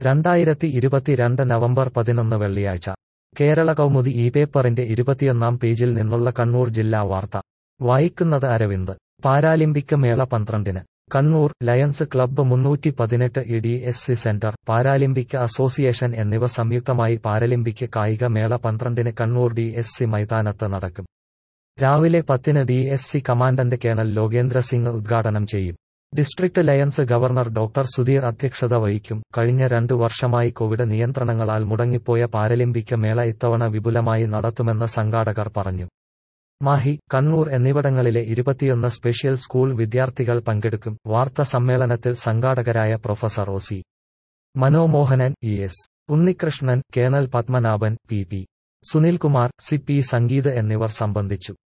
രണ്ടായിരത്തി ഇരുപത്തിരണ്ട് നവംബർ പതിനൊന്ന് വെള്ളിയാഴ്ച കേരള കൗമുദി ഈ പേപ്പറിന്റെ ഇരുപത്തിയൊന്നാം പേജിൽ നിന്നുള്ള കണ്ണൂർ ജില്ലാ വാർത്ത വായിക്കുന്നത് അരവിന്ദ് പാരാലിമ്പിക് മേള പന്ത്രണ്ടിന് കണ്ണൂർ ലയൺസ് ക്ലബ്ബ് മുന്നൂറ്റി പതിനെട്ട് E D S C centre Paralympic association എന്നിവ സംയുക്തമായി പാരലിമ്പിക് കായിക മേള പന്ത്രണ്ടിന് കണ്ണൂർ ഡി എസ് സി മൈതാനത്ത് നടക്കും രാവിലെ പത്തിന് D S C commandant colonel Lokendra Singh ഉദ്ഘാടനം ചെയ്യും district lions governor doctor Sudheer അധ്യക്ഷത വഹിക്കും കഴിഞ്ഞ രണ്ടു വർഷമായി കോവിഡ് നിയന്ത്രണങ്ങളാൽ മുടങ്ങിപ്പോയ പാരലിമ്പിക് മേള ഇത്തവണ വിപുലമായി നടത്തുമെന്ന് സംഘാടകർ പറഞ്ഞു മാഹി കണ്ണൂർ എന്നിവിടങ്ങളിലെ ഇരുപത്തിയൊന്ന് സ്പെഷ്യൽ സ്കൂൾ വിദ്യാർത്ഥികൾ പങ്കെടുക്കും വാർത്താ സമ്മേളനത്തിൽ സംഘാടകരായ professor O C Manomohanan E S Unnikrishnan colonel Padmanabhan P P Sunilkumar C P Sangeeth എന്നിവർ സംബന്ധിച്ചു